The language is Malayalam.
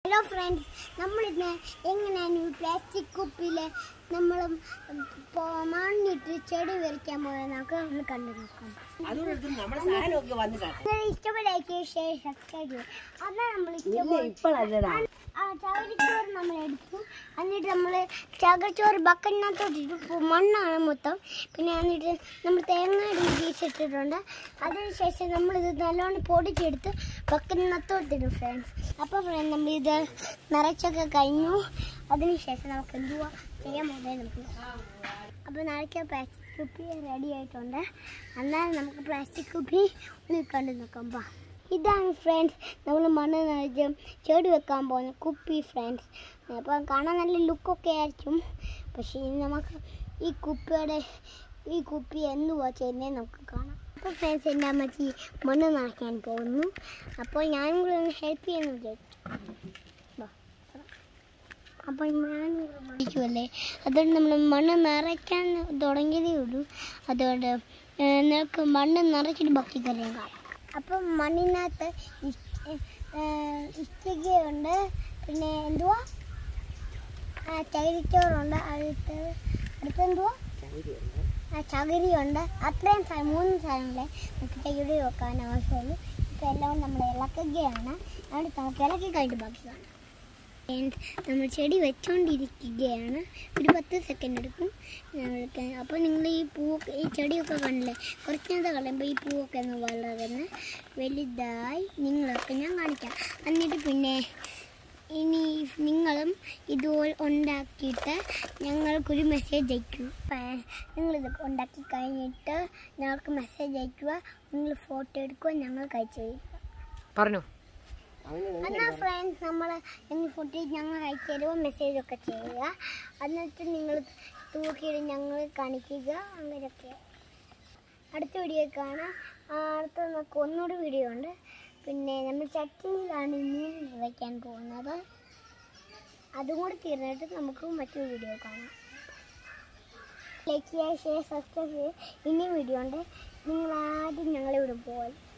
ഹലോ ഫ്രണ്ട്സ് നമ്മളിന്ന് എങ്ങനെയാണ് ഈ പ്ലാസ്റ്റിക് കുപ്പിയിൽ നമ്മൾ മണ്ണിട്ട് ചെടി വരയ്ക്കാൻ പോകുന്നത് നമുക്ക് ഒന്ന് കണ്ടു നോക്കാം അതുകൊണ്ട് നമ്മുടെ സാധനമൊക്കെ വന്ന് കാണാം നിങ്ങൾ ഇഷ്ടപ്പെടാക്കി ഷെയർ സബ്സ്ക്രൈബ് ചെയ്യും അതാണ് നമ്മൾ ഇഷ്ടപ്പെടും ഇപ്പോഴല്ലടാ ആ ചകിരിച്ചോറ് നമ്മൾ എടുത്തു എന്നിട്ട് നമ്മൾ ചകിരിച്ചോറ് ബക്കറ്റിനകത്തോട്ട് ഇട്ടു മണ്ണാണ് മൊത്തം പിന്നെ എന്നിട്ട് നമ്മൾ തേങ്ങയുടെ പീസ് ഇട്ടിട്ടുണ്ട് അതിനുശേഷം നമ്മളിത് നല്ലോണം പൊടിച്ചെടുത്ത് ബക്കറ്റിനകത്തോട്ട് ഇടും ഫ്രണ്ട്സ് അപ്പോൾ ഫ്രണ്ട് നമ്മളിത് നിറച്ചൊക്കെ കഴിഞ്ഞു അതിനുശേഷം നമുക്ക് എന്തുവാ ചെയ്യാൻ പോകുന്നത് നമുക്ക് അപ്പോൾ നിറയ്ക്കാൻ പ്ലാസ്റ്റിക് കുപ്പി റെഡി ആയിട്ടുണ്ട് എന്നാൽ നമുക്ക് പ്ലാസ്റ്റിക് കുപ്പി ഉള്ളിൽ കണ്ടു നോക്കാം ബാ ഇതാണ് ഫ്രണ്ട്സ് നമ്മൾ മണ്ണ് നിറച്ച് ചെടി വെക്കാൻ പോകുന്ന കുപ്പി ഫ്രണ്ട്സ് അപ്പം കാണാൻ നല്ല ലുക്കൊക്കെ ആയിരിക്കും പക്ഷേ ഇനി നമുക്ക് ഈ കുപ്പിയുടെ ഈ കുപ്പി എന്തുവാ ചെയ്യുന്നത് നമുക്ക് കാണാം അപ്പോൾ ഫ്രണ്ട്സ് എൻ്റെ അമ്മച്ചി മണ്ണ് നിറയ്ക്കാൻ പോകുന്നു അപ്പോൾ ഞാനും കൂടെ ഒന്ന് ഹെൽപ്പ് ചെയ്യുന്നു വിചാരിച്ചു വാ. അപ്പോൾ ഞാൻ പഠിക്കുമല്ലേ അതുകൊണ്ട് നമ്മൾ മണ്ണ് നിറയ്ക്കാൻ തുടങ്ങിയതേ ഉള്ളൂ അതുകൊണ്ട് ഏഹ്, നിനക്ക് മണ്ണ് നിറച്ചിട്ട് ബാക്കി കാര്യം കാണാം അപ്പം മണ്ണിനകത്ത് ഇഷ്ടികയുണ്ട് പിന്നെ എന്തുവാ ആ ചകിരിച്ചോറുണ്ട് അടുത്ത് അടുത്തെന്തുവാ ആ ചകിരിയുണ്ട് അത്രയും സാധനം മൂന്ന് സാധനങ്ങളെ നമുക്ക് ചകിരി വെക്കാൻ ആവശ്യമുള്ളൂ ഇപ്പം എല്ലാം നമ്മൾ ഇളക്കുകയാണ് അതുകൊണ്ട് നമുക്ക് ഇളക്കി കഴിഞ്ഞിട്ട് ബാക്കി കാണാം And നമ്മൾ ചെടി വെച്ചുകൊണ്ടിരിക്കുകയാണ് ഒരു പത്ത് സെക്കൻഡ് എടുക്കും നമ്മൾക്ക് അപ്പോൾ നിങ്ങൾ ഈ പൂവൊക്കെ ഈ ചെടിയൊക്കെ കണ്ടില്ലേ കുറച്ച് നേരത്തെ കളയുമ്പോൾ ഈ പൂവൊക്കെ ഒന്ന് വളർന്ന് വലുതായി നിങ്ങളൊക്കെ ഞാൻ കാണിക്കാം എന്നിട്ട് പിന്നെ ഇനി നിങ്ങളും ഇതുപോലെ ഉണ്ടാക്കിയിട്ട് ഞങ്ങൾക്കൊരു മെസ്സേജ് അയക്കൂ നിങ്ങളിത് ഉണ്ടാക്കി കഴിഞ്ഞിട്ട് ഞങ്ങൾക്ക് മെസ്സേജ് അയക്കുക നിങ്ങൾ ഫോട്ടോ എടുക്കുക ഞങ്ങൾക്ക് അയച്ചു തരും പറഞ്ഞു എന്നാ ഫ്രണ്ട്സ് നമ്മൾ നിങ്ങൾ ഫുഡ് ഞങ്ങൾ അയച്ചു തരുമ്പോൾ മെസ്സേജ് ഒക്കെ ചെയ്യുക എന്നിട്ട് നിങ്ങൾ തൂക്കിയിട്ട് ഞങ്ങൾ കാണിക്കുക അങ്ങനെയൊക്കെ അടുത്ത വീഡിയോ കാണാം ആ, അടുത്ത നമുക്ക് ഒന്നുകൂടി വീഡിയോ ഉണ്ട് പിന്നെ നമ്മൾ ചട്ടിയിലാണ് മീൻ വയ്ക്കാൻ പോകുന്നത് അതും കൂടി തീർന്നിട്ട് നമുക്ക് മറ്റൊരു വീഡിയോ കാണാം ലൈക്ക് ചെയ്യുക ഷെയർ സബ്സ്ക്രൈബ് ചെയ്യുക ഇനിയും വീഡിയോ ഉണ്ട് നിങ്ങൾ ആദ്യം ഞങ്ങളെ ഇവിടെ പോകാം